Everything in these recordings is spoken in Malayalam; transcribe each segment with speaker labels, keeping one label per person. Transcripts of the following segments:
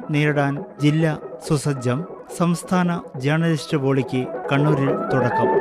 Speaker 1: നേരിടാൻ ജില്ല സുസജ്ജം സംസ്ഥാന ജേർണലിസ്റ്റ് ബോഡിക്ക് കണ്ണൂരിൽ തുടക്കം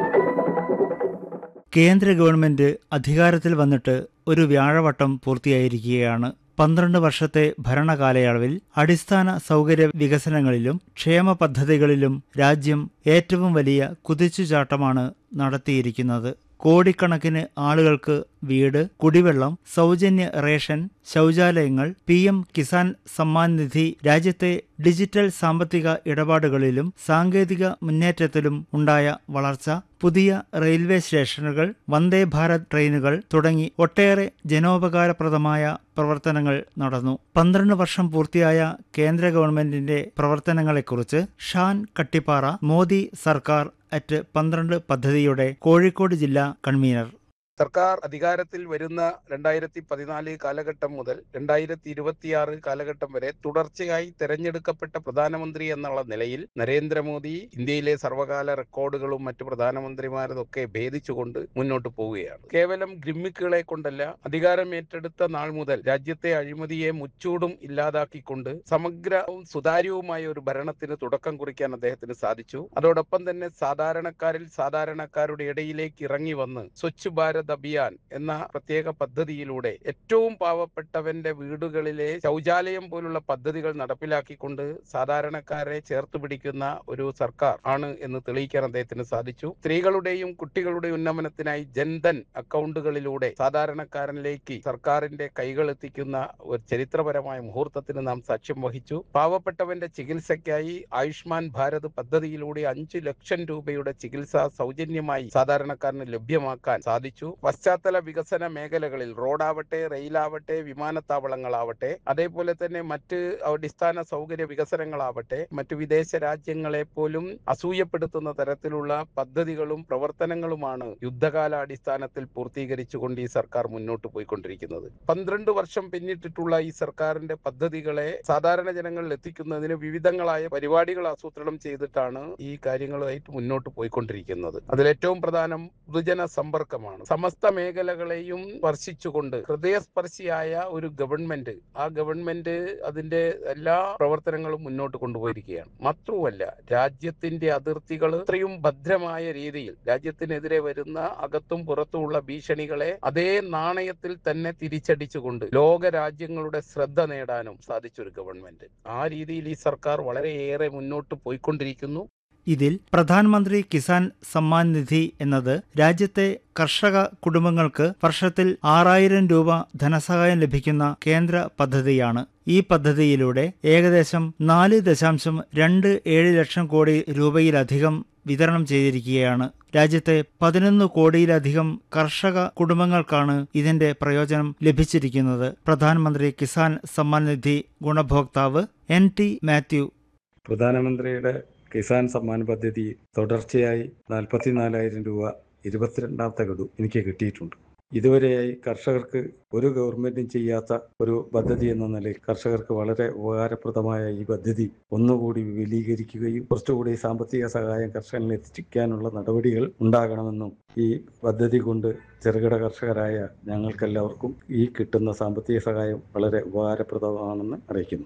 Speaker 1: കേന്ദ്ര ഗവൺമെന്റ് അധികാരത്തിൽ വന്നിട്ട് ഒരു വ്യാഴവട്ടം പൂർത്തിയായിരിക്കുകയാണ് പന്ത്രണ്ട് വർഷത്തെ ഭരണകാലയളവിൽ അടിസ്ഥാന സൗകര്യ വികസനങ്ങളിലും ക്ഷേമ പദ്ധതികളിലും രാജ്യം ഏറ്റവും വലിയ കുതിച്ചുചാട്ടമാണ് നടത്തിയിരിക്കുന്നത് കോടിക്കണക്കിന് ആളുകൾക്ക് വീട് കുടിവെള്ളം സൗജന്യ റേഷൻ ശൗചാലയങ്ങൾ പി എം കിസാൻ സമ്മാൻ നിധി രാജ്യത്തെ ഡിജിറ്റൽ സാമ്പത്തിക ഇടപാടുകളിലും സാങ്കേതിക മുന്നേറ്റത്തിലും ഉണ്ടായ വളർച്ച പുതിയ റെയിൽവേ സ്റ്റേഷനുകൾ വന്ദേ ഭാരത് ട്രെയിനുകൾ തുടങ്ങി ഒട്ടേറെ ജനോപകാരപ്രദമായ പ്രവർത്തനങ്ങൾ നടന്നു പന്ത്രണ്ട് വർഷം പൂർത്തിയായ കേന്ദ്ര ഗവൺമെന്റിന്റെ പ്രവർത്തനങ്ങളെക്കുറിച്ച് ഷാൻ കട്ടിപ്പാറ മോദി സർക്കാർ അറ്റ് പന്ത്രണ്ട് പദ്ധതിയുടെ കോഴിക്കോട് ജില്ലാ കൺവീനർ
Speaker 2: സർക്കാർ അധികാരത്തിൽ വരുന്ന രണ്ടായിരത്തി പതിനാല് കാലഘട്ടം മുതൽ രണ്ടായിരത്തി ഇരുപത്തിയാറ് കാലഘട്ടം വരെ തുടർച്ചയായി തെരഞ്ഞെടുക്കപ്പെട്ട പ്രധാനമന്ത്രി എന്നുള്ള നിലയിൽ നരേന്ദ്രമോദി ഇന്ത്യയിലെ സർവകാല റെക്കോർഡുകളും മറ്റു പ്രധാനമന്ത്രിമാരതൊക്കെ ഭേദിച്ചുകൊണ്ട് മുന്നോട്ട് പോവുകയാണ് കേവലം ഗ്രിമ്മിക്കുകളെ കൊണ്ടല്ല അധികാരം ഏറ്റെടുത്ത നാൾ മുതൽ രാജ്യത്തെ അഴിമതിയെ മുച്ചൂടും ഇല്ലാതാക്കിക്കൊണ്ട് സമഗ്രവും സുതാര്യവുമായ ഒരു ഭരണത്തിന് തുടക്കം കുറിക്കാൻ അദ്ദേഹത്തിന് സാധിച്ചു അതോടൊപ്പം തന്നെ സാധാരണക്കാരിൽ സാധാരണക്കാരുടെ ഇടയിലേക്ക് ഇറങ്ങി വന്ന് സ്വച്ഛ് ഭാരത് അഭിയാൻ എന്ന പ്രത്യേക പദ്ധതിയിലൂടെ ഏറ്റവും പാവപ്പെട്ടവന്റെ വീടുകളിലെ ശൗചാലയം പോലുള്ള പദ്ധതികൾ നടപ്പിലാക്കിക്കൊണ്ട് സാധാരണക്കാരെ ചേർത്ത് പിടിക്കുന്ന ഒരു സർക്കാർ ആണ് എന്ന് തെളിയിക്കാൻ അദ്ദേഹത്തിന് സാധിച്ചു സ്ത്രീകളുടെയും കുട്ടികളുടെയും ഉന്നമനത്തിനായി ജൻധൻ അക്കൗണ്ടുകളിലൂടെ സാധാരണക്കാരനിലേക്ക് സർക്കാരിന്റെ കൈകൾ എത്തിക്കുന്ന ഒരു ചരിത്രപരമായ മുഹൂർത്തത്തിന് നാം സാക്ഷ്യം വഹിച്ചു പാവപ്പെട്ടവന്റെ ചികിത്സയ്ക്കായി ആയുഷ്മാൻ ഭാരത് പദ്ധതിയിലൂടെ അഞ്ചു ലക്ഷം രൂപയുടെ ചികിത്സ സൗജന്യമായി സാധാരണക്കാരന് ലഭ്യമാക്കാൻ സാധിച്ചു പശ്ചാത്തല വികസന മേഖലകളിൽ റോഡാവട്ടെ റെയിലാവട്ടെ വിമാനത്താവളങ്ങളാവട്ടെ അതേപോലെ തന്നെ മറ്റ് അടിസ്ഥാന സൗകര്യ വികസനങ്ങളാവട്ടെ മറ്റു വിദേശ രാജ്യങ്ങളെ പോലും അസൂയപ്പെടുത്തുന്ന തരത്തിലുള്ള പദ്ധതികളും പ്രവർത്തനങ്ങളുമാണ് യുദ്ധകാലാടിസ്ഥാനത്തിൽ പൂർത്തീകരിച്ചുകൊണ്ട് ഈ സർക്കാർ മുന്നോട്ട് പോയിക്കൊണ്ടിരിക്കുന്നത് പന്ത്രണ്ട് വർഷം പിന്നിട്ടിട്ടുള്ള ഈ സർക്കാരിന്റെ പദ്ധതികളെ സാധാരണ ജനങ്ങളിൽ എത്തിക്കുന്നതിന് വിവിധങ്ങളായ പരിപാടികൾ ആസൂത്രണം ചെയ്തിട്ടാണ് ഈ കാര്യങ്ങളുമായിട്ട് മുന്നോട്ട് പോയിക്കൊണ്ടിരിക്കുന്നത് അതിലേറ്റവും പ്രധാനം പൊതുജന സമ്പർക്കമാണ് സമസ്ത മേഖലകളെയും സ്പർശിച്ചുകൊണ്ട് ഹൃദയസ്പർശിയായ ഒരു ഗവൺമെന്റ് ആ ഗവൺമെന്റ് അതിന്റെ എല്ലാ പ്രവർത്തനങ്ങളും മുന്നോട്ട് കൊണ്ടുപോയിരിക്കുകയാണ് മാത്രവുമല്ല രാജ്യത്തിന്റെ അതിർത്തികൾ ഇത്രയും ഭദ്രമായ രീതിയിൽ രാജ്യത്തിനെതിരെ വരുന്ന അകത്തും പുറത്തുമുള്ള ഭീഷണികളെ അതേ നാണയത്തിൽ തന്നെ തിരിച്ചടിച്ചുകൊണ്ട് ലോക രാജ്യങ്ങളുടെ ശ്രദ്ധ നേടാനും സാധിച്ചൊരു ഗവൺമെന്റ് ആ രീതിയിൽ ഈ സർക്കാർ വളരെയേറെ മുന്നോട്ട് പോയിക്കൊണ്ടിരിക്കുന്നു
Speaker 1: ഇതിൽ പ്രധാനമന്ത്രി കിസാൻ സമ്മാൻ നിധി എന്നത് രാജ്യത്തെ കർഷക കുടുംബങ്ങൾക്ക് വർഷത്തിൽ ആറായിരം രൂപ ധനസഹായം ലഭിക്കുന്ന കേന്ദ്ര പദ്ധതിയാണ് ഈ പദ്ധതിയിലൂടെ ഏകദേശം നാല് ദശാംശം രണ്ട് ഏഴ് ലക്ഷം കോടി രൂപയിലധികം വിതരണം ചെയ്തിരിക്കുകയാണ് രാജ്യത്തെ പതിനൊന്ന് കോടിയിലധികം കർഷക കുടുംബങ്ങൾക്കാണ് ഇതിന്റെ പ്രയോജനം ലഭിച്ചിരിക്കുന്നത് പ്രധാനമന്ത്രി കിസാൻ സമ്മാൻ നിധി ഗുണഭോക്താവ് എൻ ടി മാത്യു
Speaker 3: പ്രധാനമന്ത്രിയുടെ കിസാൻ സമ്മാൻ പദ്ധതി തുടർച്ചയായി നാൽപ്പത്തിനാലായിരം രൂപ ഇരുപത്തിരണ്ടാമത്തെ ഗഡു എനിക്ക് കിട്ടിയിട്ടുണ്ട് ഇതുവരെയായി കർഷകർക്ക് ഒരു ഗവൺമെന്റും ചെയ്യാത്ത ഒരു പദ്ധതി എന്ന നിലയിൽ കർഷകർക്ക് വളരെ ഉപകാരപ്രദമായ ഈ പദ്ധതി ഒന്നുകൂടി വിപുലീകരിക്കുകയും കുറച്ചുകൂടി സാമ്പത്തിക സഹായം കർഷകനിൽ എത്തിക്കാനുള്ള നടപടികൾ ഉണ്ടാകണമെന്നും ഈ പദ്ധതി കൊണ്ട് ചെറുകിട കർഷകരായ ഞങ്ങൾക്കെല്ലാവർക്കും ഈ കിട്ടുന്ന സാമ്പത്തിക സഹായം വളരെ ഉപകാരപ്രദമാണെന്ന് അറിയിക്കുന്നു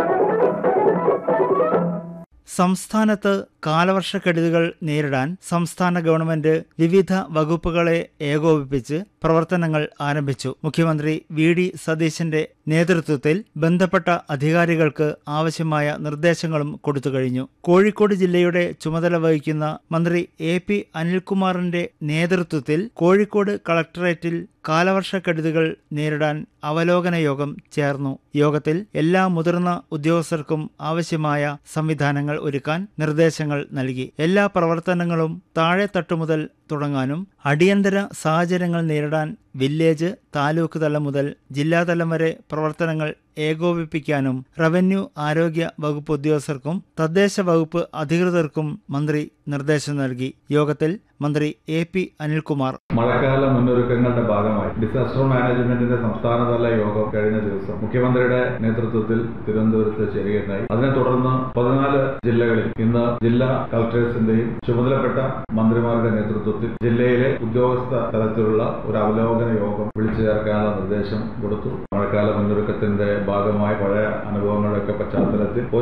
Speaker 1: സംസ്ഥാനത്ത് കാലവർഷക്കെടുതികൾ നേരിടാൻ സംസ്ഥാന ഗവൺമെന്റ് വിവിധ വകുപ്പുകളെ ഏകോപിപ്പിച്ച് പ്രവർത്തനങ്ങൾ ആരംഭിച്ചു മുഖ്യമന്ത്രി വി ഡി സതീശന്റെ നേതൃത്വത്തിൽ ബന്ധപ്പെട്ട അധികാരികൾക്ക് ആവശ്യമായ നിർദ്ദേശങ്ങളും കൊടുത്തുകഴിഞ്ഞു കോഴിക്കോട് ജില്ലയുടെ ചുമതല വഹിക്കുന്ന മന്ത്രി എ പി അനിൽകുമാറിന്റെ നേതൃത്വത്തിൽ കോഴിക്കോട് കളക്ടറേറ്റിൽ കാലവർഷക്കെടുതികൾ നേരിടാൻ അവലോകന യോഗം ചേർന്നു യോഗത്തിൽ എല്ലാ മുതിർന്ന ഉദ്യോഗസ്ഥർക്കും ആവശ്യമായ സംവിധാനങ്ങൾ ഒരുക്കാൻ നിർദ്ദേശങ്ങൾ നൽകി എല്ലാ പ്രവർത്തനങ്ങളും താഴെത്തട്ടു മുതൽ തുടങ്ങാനും അടിയന്തര സാഹചര്യങ്ങൾ നേരിടാൻ വില്ലേജ് താലൂക്ക് തലം മുതൽ ജില്ലാതലം വരെ പ്രവർത്തനങ്ങൾ ഏകോപിപ്പിക്കാനും റവന്യൂ ആരോഗ്യ വകുപ്പ് ഉദ്യോഗസ്ഥർക്കും തദ്ദേശ വകുപ്പ് അധികൃതർക്കും മന്ത്രി നിർദ്ദേശം നൽകി യോഗത്തിൽ മന്ത്രി എ പി അനിൽകുമാർ
Speaker 4: മഴക്കാല മുന്നൊരുക്കങ്ങളുടെ ഭാഗമായി ഡിസാസ്റ്റർ മാനേജ്മെന്റിന്റെ സംസ്ഥാനതല യോഗം കഴിഞ്ഞ ദിവസം മുഖ്യമന്ത്രിയുടെ നേതൃത്വത്തിൽ തിരുവനന്തപുരത്ത് ചേരുകയുണ്ടായി അതിനെ തുടർന്ന് പതിനാല് ജില്ലകളിൽ ഇന്ന് ജില്ലാ കളക്ടേഴ്സിന്റെയും ചുമതലപ്പെട്ട മന്ത്രിമാരുടെ നേതൃത്വത്തിൽ ജില്ലയിലെ ഉദ്യോഗസ്ഥ തലത്തിലുള്ള ഒരു അവലോകന യോഗം വിളിച്ചു ചേർക്കാനുള്ള നിർദ്ദേശം കൊടുത്തു മഴക്കാല മുന്നൊരുക്കത്തിന്റെ ഭാഗമായി പഴയ അനുഭവങ്ങളുടെയൊക്കെ പശ്ചാത്തലത്തിൽ